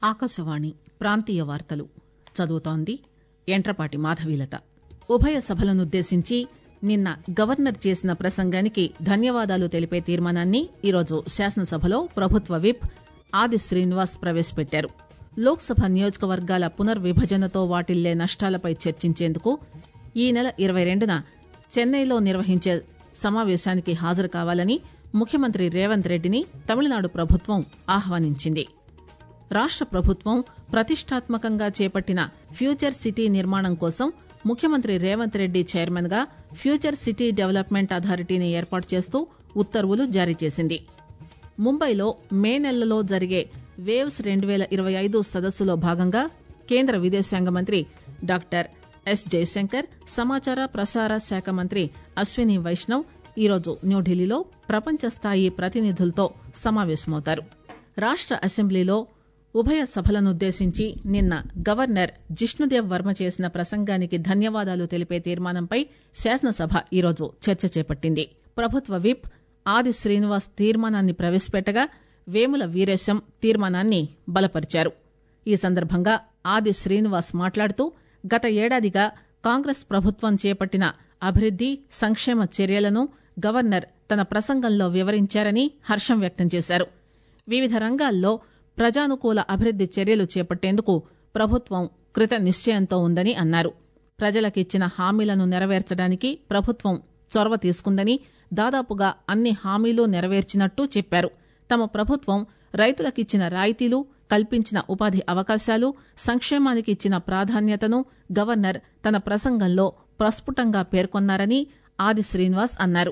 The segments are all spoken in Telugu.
ఆకాశవాణి ప్రాంతీయ వార్తలు చదువుతోంది ఎంట్రపాటి మాధవీలత ఉభయ సభలనుద్దేశించి నిన్న గవర్నర్ చేసిన ప్రసంగానికి ధన్యవాదాలు తెలిపే తీర్మానాన్ని ఈరోజు శాసనసభలో ప్రభుత్వ విప్ ఆది శ్రీనివాస్ ప్రవేశపెట్టారు లోక్సభ నియోజకవర్గాల పునర్విభజనతో వాటిల్లే నష్టాలపై చర్చించేందుకు ఈ నెల ఇరవై రెండున చెన్నైలో నిర్వహించే సమావేశానికి హాజరు కావాలని ముఖ్యమంత్రి రేవంత్ రెడ్డిని తమిళనాడు ప్రభుత్వం ఆహ్వానించింది రాష్ట ప్రభుత్వం ప్రతిష్టాత్మకంగా చేపట్టిన ఫ్యూచర్ సిటీ నిర్మాణం కోసం ముఖ్యమంత్రి రేవంత్ రెడ్డి చైర్మన్ గా ఫ్యూచర్ సిటీ డెవలప్మెంట్ అథారిటీని ఏర్పాటు చేస్తూ ఉత్తర్వులు జారీ చేసింది ముంబైలో మే నెలలో జరిగే వేవ్స్ రెండు పేల ఇరవై ఐదు సదస్సులో భాగంగా కేంద్ర విదేశాంగ మంత్రి డాక్టర్ ఎస్ జయశంకర్ సమాచార ప్రసార శాఖ మంత్రి అశ్విని వైష్ణవ్ ఈరోజు న్యూఢిల్లీలో ప్రపంచ స్థాయి ప్రతినిధులతో సమావేశమవుతారు రాష్ట అసెంబ్లీలో ఉభయ సభలనుద్దేశించి నిన్న గవర్నర్ జిష్ణుదేవ్ వర్మ చేసిన ప్రసంగానికి ధన్యవాదాలు తెలిపే తీర్మానంపై శాసనసభ ఈరోజు చర్చ చేపట్టింది ప్రభుత్వ విప్ ఆది శ్రీనివాస్ తీర్మానాన్ని ప్రవేశపెట్టగా వేముల వీరేశం తీర్మానాన్ని బలపరిచారు ఈ సందర్భంగా ఆది శ్రీనివాస్ మాట్లాడుతూ గత ఏడాదిగా కాంగ్రెస్ ప్రభుత్వం చేపట్టిన అభివృద్ది సంక్షేమ చర్యలను గవర్నర్ తన ప్రసంగంలో వివరించారని హర్షం వ్యక్తం చేశారు వివిధ రంగాల్లో ప్రజానుకూల అభివృద్ది చర్యలు చేపట్టేందుకు ప్రభుత్వం కృత నిశ్చయంతో ఉందని అన్నారు ప్రజలకిచ్చిన హామీలను నెరవేర్చడానికి ప్రభుత్వం చొరవ తీసుకుందని దాదాపుగా అన్ని హామీలు నెరవేర్చినట్టు చెప్పారు తమ ప్రభుత్వం రైతులకిచ్చిన రాయితీలు కల్పించిన ఉపాధి అవకాశాలు సంక్షేమానికి ఇచ్చిన ప్రాధాన్యతను గవర్నర్ తన ప్రసంగంలో ప్రస్ఫుటంగా పేర్కొన్నారని ఆది శ్రీనివాస్ అన్నారు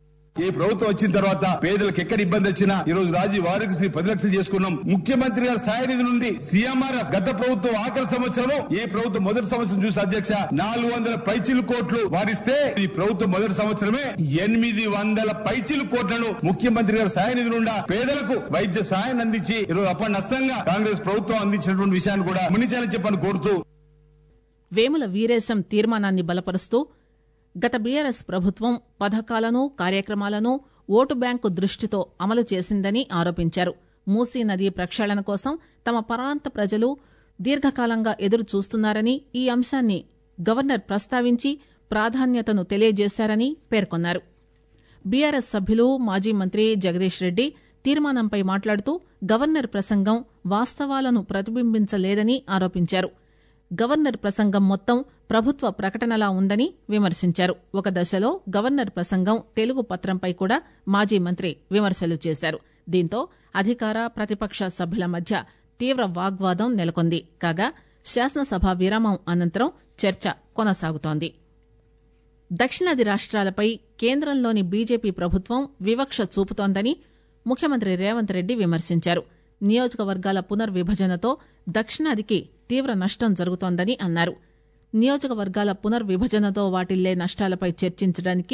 ఈ ప్రభుత్వం వచ్చిన తర్వాత పేదలకు ఎక్కడ ఇబ్బంది వచ్చినా ఈ రోజు రాజీవ్ ఆరోగ్యశ్రీ పది లక్షలు చేసుకున్నాం ముఖ్యమంత్రి గారి సాయ నిధి నుండి సీఎంఆర్ గత ప్రభుత్వం ఆఖరి సంవత్సరం ఈ ప్రభుత్వం మొదటి సంవత్సరం చూసి అధ్యక్ష నాలుగు వందల పైచిలు కోట్లు వారిస్తే ఈ ప్రభుత్వం మొదటి సంవత్సరమే ఎనిమిది వందల పైచిలు కోట్లను ముఖ్యమంత్రి గారి సాయ నిధి నుండి పేదలకు వైద్య సహాయాన్ని అందించి ఈరోజు అప్పటి నష్టంగా కాంగ్రెస్ ప్రభుత్వం అందించినటువంటి విషయాన్ని కూడా గమనించాలని చెప్పని కోరుతూ వేముల వీరేశం తీర్మానాన్ని బలపరుస్తూ గత బీఆర్ఎస్ ప్రభుత్వం పథకాలను కార్యక్రమాలను ఓటు బ్యాంకు దృష్టితో అమలు చేసిందని ఆరోపించారు మూసీ నదీ ప్రక్షాళన కోసం తమ ప్రాంత ప్రజలు దీర్ఘకాలంగా ఎదురు చూస్తున్నారని ఈ అంశాన్ని గవర్నర్ ప్రస్తావించి ప్రాధాన్యతను తెలియజేశారని పేర్కొన్నారు బీఆర్ఎస్ సభ్యులు మాజీ మంత్రి జగదీష్ రెడ్డి తీర్మానంపై మాట్లాడుతూ గవర్నర్ ప్రసంగం వాస్తవాలను ప్రతిబింబించలేదని ఆరోపించారు గవర్నర్ ప్రసంగం మొత్తం ప్రభుత్వ ప్రకటనలా ఉందని విమర్శించారు ఒక దశలో గవర్నర్ ప్రసంగం తెలుగు పత్రంపై కూడా మాజీ మంత్రి విమర్శలు చేశారు దీంతో అధికార ప్రతిపక్ష సభ్యుల మధ్య తీవ్ర వాగ్వాదం నెలకొంది కాగా శాసనసభ విరామం అనంతరం చర్చ కొనసాగుతోంది దక్షిణాది రాష్ట్రాలపై కేంద్రంలోని బీజేపీ ప్రభుత్వం వివక్ష చూపుతోందని ముఖ్యమంత్రి రేవంత్ రెడ్డి విమర్శించారు నియోజకవర్గాల పునర్విభజనతో దక్షిణాదికి తీవ్ర నష్టం జరుగుతోందని అన్నారు నియోజకవర్గాల పునర్విభజనతో వాటిల్లే నష్టాలపై చర్చించడానికి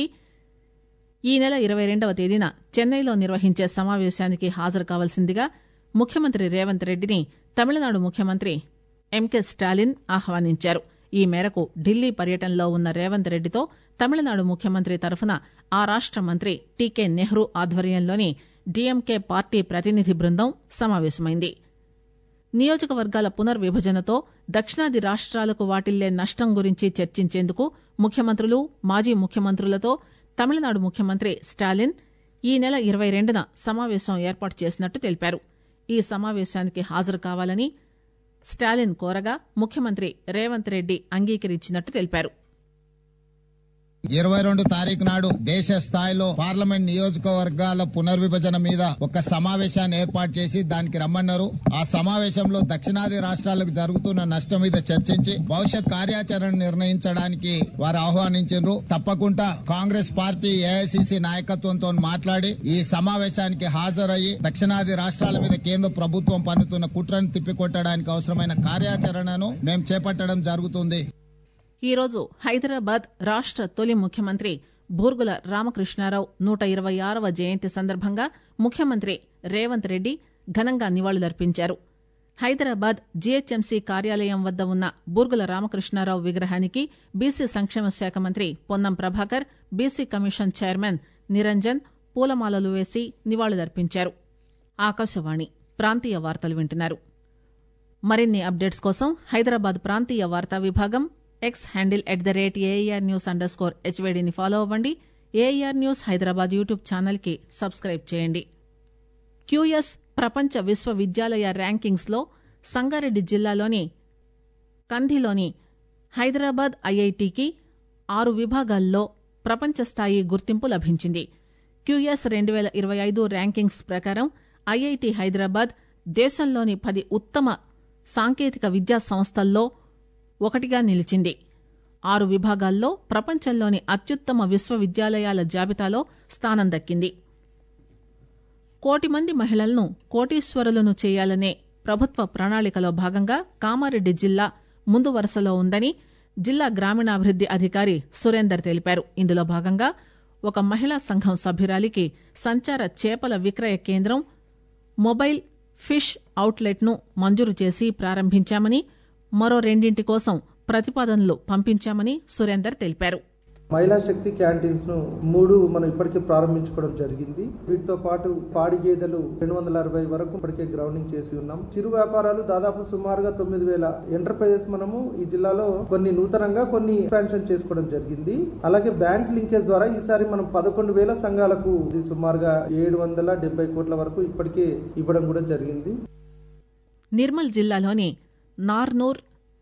ఈ నెల ఇరవై రెండవ తేదీన చెన్నైలో నిర్వహించే సమావేశానికి హాజరు కావాల్సిందిగా ముఖ్యమంత్రి రేవంత్ రెడ్డిని తమిళనాడు ముఖ్యమంత్రి ఎంకే స్టాలిన్ ఆహ్వానించారు ఈ మేరకు ఢిల్లీ పర్యటనలో ఉన్న రేవంత్ రెడ్డితో తమిళనాడు ముఖ్యమంత్రి తరఫున ఆ రాష్ట మంత్రి టీకే నెహ్రూ ఆధ్వర్యంలోని డీఎంకే పార్టీ ప్రతినిధి బృందం సమావేశమైంది నియోజకవర్గాల పునర్విభజనతో దక్షిణాది రాష్ట్రాలకు వాటిల్లే నష్టం గురించి చర్చించేందుకు ముఖ్యమంత్రులు మాజీ ముఖ్యమంత్రులతో తమిళనాడు ముఖ్యమంత్రి స్టాలిన్ ఈ నెల ఇరవై రెండున సమావేశం ఏర్పాటు చేసినట్టు తెలిపారు ఈ సమావేశానికి హాజరు కావాలని స్టాలిన్ కోరగా ముఖ్యమంత్రి రేవంత్ రెడ్డి అంగీకరించినట్టు తెలిపారు ఇరవై రెండు తారీఖు నాడు దేశ స్థాయిలో పార్లమెంట్ నియోజకవర్గాల పునర్విభజన మీద ఒక సమావేశాన్ని ఏర్పాటు చేసి దానికి రమ్మన్నారు ఆ సమావేశంలో దక్షిణాది రాష్ట్రాలకు జరుగుతున్న నష్టం మీద చర్చించి భవిష్యత్ కార్యాచరణ నిర్ణయించడానికి వారు ఆహ్వానించారు తప్పకుండా కాంగ్రెస్ పార్టీ ఏఐసిసి నాయకత్వంతో మాట్లాడి ఈ సమావేశానికి హాజరయ్యి దక్షిణాది రాష్ట్రాల మీద కేంద్ర ప్రభుత్వం పన్నుతున్న కుట్రను తిప్పికొట్టడానికి అవసరమైన కార్యాచరణను మేము చేపట్టడం జరుగుతుంది ఈరోజు హైదరాబాద్ రాష్ట తొలి ముఖ్యమంత్రి బూర్గుల రామకృష్ణారావు నూట ఇరవై ఆరవ జయంతి సందర్భంగా ముఖ్యమంత్రి రేవంత్ రెడ్డి ఘనంగా నివాళులర్పించారు హైదరాబాద్ జీహెచ్ఎంసీ కార్యాలయం వద్ద ఉన్న బూర్గుల రామకృష్ణారావు విగ్రహానికి బీసీ సంక్షేమ శాఖ మంత్రి Ponnam Prabhakar BC commission chairman Niranjan పూలమాలలు వేసి నివాళులర్పించారు ఆకాశవాణి ప్రాంతీయ వార్తలు వింటున్నారు మరిన్ని అప్డేట్స్ కోసం హైదరాబాద్ ప్రాంతీయ వార్తా విభాగం X handle at the rate AIR news under score హెచ్వేడిని ఫాలో అవ్వండి ఏఐఆర్ న్యూస్ హైదరాబాద్ యూట్యూబ్ ఛానల్కి సబ్స్క్రైబ్ చేయండి క్యూఎస్ ప్రపంచ విశ్వవిద్యాలయ ర్యాంకింగ్స్ లో సంగారెడ్డి జిల్లాలోని కంధిలోని హైదరాబాద్ ఐఐటికి ఆరు విభాగాల్లో ప్రపంచ స్థాయి గుర్తింపు లభించింది క్యూఎస్ రెండు పేల ఇరవై ఐదు ర్యాంకింగ్స్ ప్రకారం ఐఐటి హైదరాబాద్ దేశంలోని పది ఉత్తమ సాంకేతిక విద్యా సంస్థల్లో ఒకటిగా నిలిచింది ఆరు విభాగాల్లో ప్రపంచంలోని అత్యుత్తమ విశ్వవిద్యాలయాల జాబితాలో స్థానం దక్కింది కోటి మంది మహిళలను కోటీశ్వరులను చేయాలనే ప్రభుత్వ ప్రణాళికలో భాగంగా కామారెడ్డి జిల్లా ముందు వరుసలో ఉందని జిల్లా గ్రామీణాభివృద్ది అధికారి సురేందర్ తెలిపారు ఇందులో భాగంగా ఒక మహిళా సంఘం సభ్యురాలికి సంచార చేపల విక్రయ కేంద్రం మొబైల్ ఫిష్ అవుట్లెట్ ను మంజూరు చేసి ప్రారంభించామని మరో రెండింటి కోసం ప్రతిపాదనలు పంపించామని సురేందర్ తెలిపారు మహిళా శక్తి క్యాంటీన్స్ ను మూడు మనం ఇప్పటికే ప్రారంభించుకోవడం జరిగింది వీటితో పాటు పాడి గేదెలు రెండు వందల అరవై వరకు ఇప్పటికే గ్రౌండింగ్ చేసి ఉన్నాం చిరు వ్యాపారాలు దాదాపు సుమారుగా తొమ్మిది వేల ఎంటర్ప్రైజెస్ మనము ఈ జిల్లాలో కొన్ని నూతనంగా కొన్ని ఎక్స్పాన్షన్ చేసుకోవడం జరిగింది అలాగే బ్యాంక్ లింకేజ్ ద్వారా ఈసారి మనం పదకొండు వేల సంఘాలకు ఇది సుమారుగా ఏడు వందల డెబ్బై కోట్ల వరకు ఇప్పటికే ఇవ్వడం కూడా జరిగింది నిర్మల్ జిల్లాలోని నార్నూర్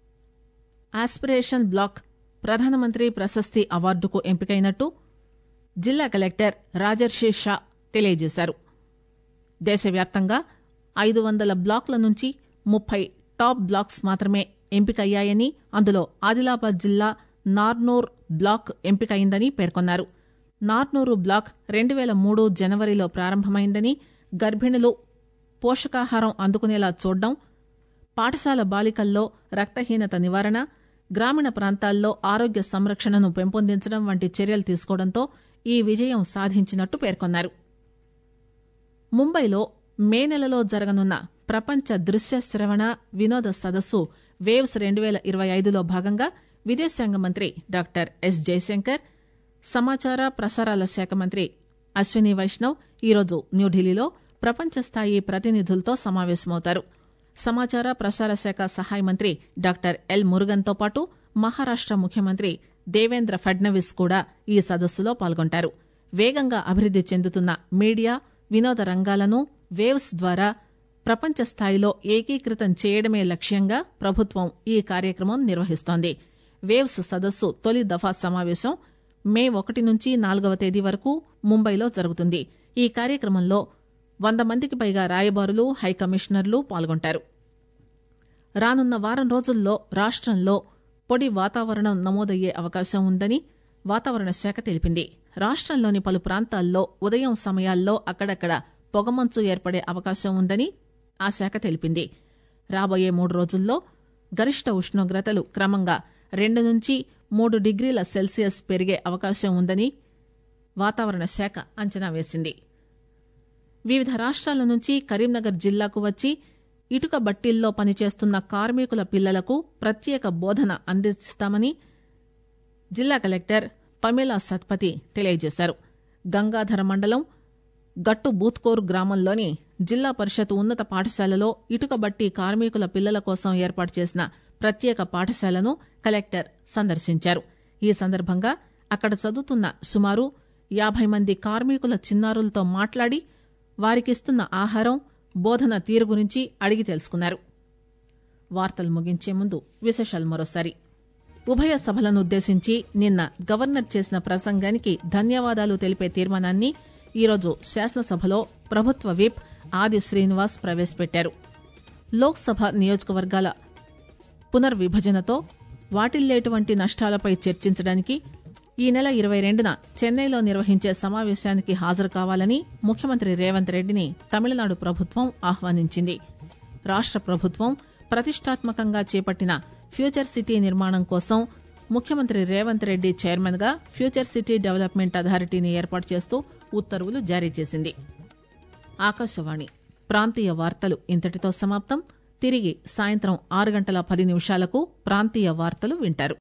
ఆస్పిరేషన్ బ్లాక్ ప్రధానమంత్రి ప్రశస్తి అవార్డుకు ఎంపికైనట్టు జిల్లా కలెక్టర్ రాజర్షి షా తెలియజేశారు దేశవ్యాప్తంగా ఐదు వందల బ్లాక్ల నుంచి ముప్పై టాప్ బ్లాక్స్ మాత్రమే ఎంపికయ్యాయని అందులో ఆదిలాబాద్ జిల్లా నార్నూర్ బ్లాక్ ఎంపికైందని పేర్కొన్నారు నార్నూరు బ్లాక్ రెండు వేల మూడు జనవరిలో ప్రారంభమైందని గర్భిణులు పోషకాహారం అందుకునేలా చూడడం పాఠశాల బాలికల్లో రక్తహీనత నివారణ గ్రామీణ ప్రాంతాల్లో ఆరోగ్య సంరక్షణను పెంపొందించడం వంటి చర్యలు తీసుకోవడంతో ఈ విజయం సాధించినట్టు పేర్కొన్నారు ముంబైలో మే నెలలో జరగనున్న ప్రపంచ దృశ్య శ్రవణ వినోద సదస్సు వేవ్స్ రెండు వేల ఇరవై ఐదులో భాగంగా విదేశాంగ మంత్రి డాక్టర్ ఎస్ జయశంకర్ సమాచార ప్రసారాల శాఖ మంత్రి అశ్విని వైష్ణవ్ ఈరోజు న్యూఢిల్లీలో ప్రపంచ స్థాయి ప్రతినిధులతో సమావేశమవుతారు సమాచార ప్రసార శాఖ సహాయ మంత్రి డాక్టర్ ఎల్ మురుగన్తో పాటు మహారాష్ట ముఖ్యమంత్రి దేవేంద్ర ఫడ్నవీస్ కూడా ఈ సదస్సులో పాల్గొంటారు వేగంగా అభివృద్ది చెందుతున్న మీడియా వినోద రంగాలను వేవ్స్ ద్వారా ప్రపంచ స్థాయిలో ఏకీకృతం చేయడమే లక్ష్యంగా ప్రభుత్వం ఈ కార్యక్రమం నిర్వహిస్తోంది వేవ్స్ సదస్సు తొలి దఫా సమావేశం మే ఒకటి నుంచి నాలుగవ తేదీ వరకు ముంబైలో జరుగుతుంది ఈ కార్యక్రమంలో వంద మందికి పైగా రాయబారులు హైకమిషనర్లు పాల్గొంటారు రానున్న వారం రోజుల్లో రాష్టంలో పొడి వాతావరణం నమోదయ్యే అవకాశం ఉందని వాతావరణ శాఖ తెలిపింది రాష్టంలోని పలు ప్రాంతాల్లో ఉదయం సమయాల్లో అక్కడక్కడ పొగమంచు ఏర్పడే అవకాశం ఉందని ఆ శాఖ తెలిపింది రాబోయే మూడు రోజుల్లో గరిష్ట ఉష్ణోగ్రతలు క్రమంగా రెండు నుంచి మూడు డిగ్రీల సెల్సియస్ పెరిగే అవకాశం ఉందని వాతావరణ శాఖ అంచనా వేసింది వివిధ రాష్ట్రాల నుంచి కరీంనగర్ జిల్లాకు వచ్చి ఇటుక బట్టీల్లో పనిచేస్తున్న కార్మికుల పిల్లలకు ప్రత్యేక బోధన అందిస్తామని జిల్లా కలెక్టర్ పమేలా సత్పతి తెలియజేశారు గంగాధర మండలం గట్టు బూత్కోర్ గ్రామంలోని జిల్లా పరిషత్ ఉన్నత పాఠశాలలో ఇటుక బట్టి కార్మికుల పిల్లల కోసం ఏర్పాటు చేసిన ప్రత్యేక పాఠశాలను కలెక్టర్ సందర్శించారు ఈ సందర్భంగా అక్కడ చదువుతున్న సుమారు యాభై మంది కార్మికుల చిన్నారులతో మాట్లాడి వారికిస్తున్న ఆహారం బోధన తీరు గురించి అడిగి తెలుసుకున్నారు వార్తలు ముగించే ముందు విశేషాలు మరోసారి ఉభయ సభలను ఉద్దేశించి నిన్న గవర్నర్ చేసిన ప్రసంగానికి ధన్యవాదాలు తెలిపే తీర్మానాన్ని ఈరోజు శాసనసభలో ప్రభుత్వ విప్ ఆది శ్రీనివాస్ ప్రవేశపెట్టారు లోక్సభ నియోజకవర్గాల పునర్విభజనతో వాటిల్లేటువంటి నష్టాలపై చర్చించడానికి ఈ నెల ఇరవై రెండున చెన్నైలో నిర్వహించే సమావేశానికి హాజరు కావాలని ముఖ్యమంత్రి రేవంత్ రెడ్డిని తమిళనాడు ప్రభుత్వం ఆహ్వానించింది రాష్ట ప్రభుత్వం ప్రతిష్టాత్మకంగా చేపట్టిన ఫ్యూచర్ సిటీ నిర్మాణం కోసం ముఖ్యమంత్రి రేవంత్ రెడ్డి చైర్మన్ గా ఫ్యూచర్ సిటీ డెవలప్మెంట్ అథారిటీని ఏర్పాటు చేస్తూ ఉత్తర్వులు జారీ చేసింది ఆకాశవాణి ప్రాంతీయ వార్తలు ఇంతటితో సమాప్తం తిరిగి సాయంత్రం ఆరు గంటల పది నిమిషాలకు ప్రాంతీయ వార్తలు వింటారు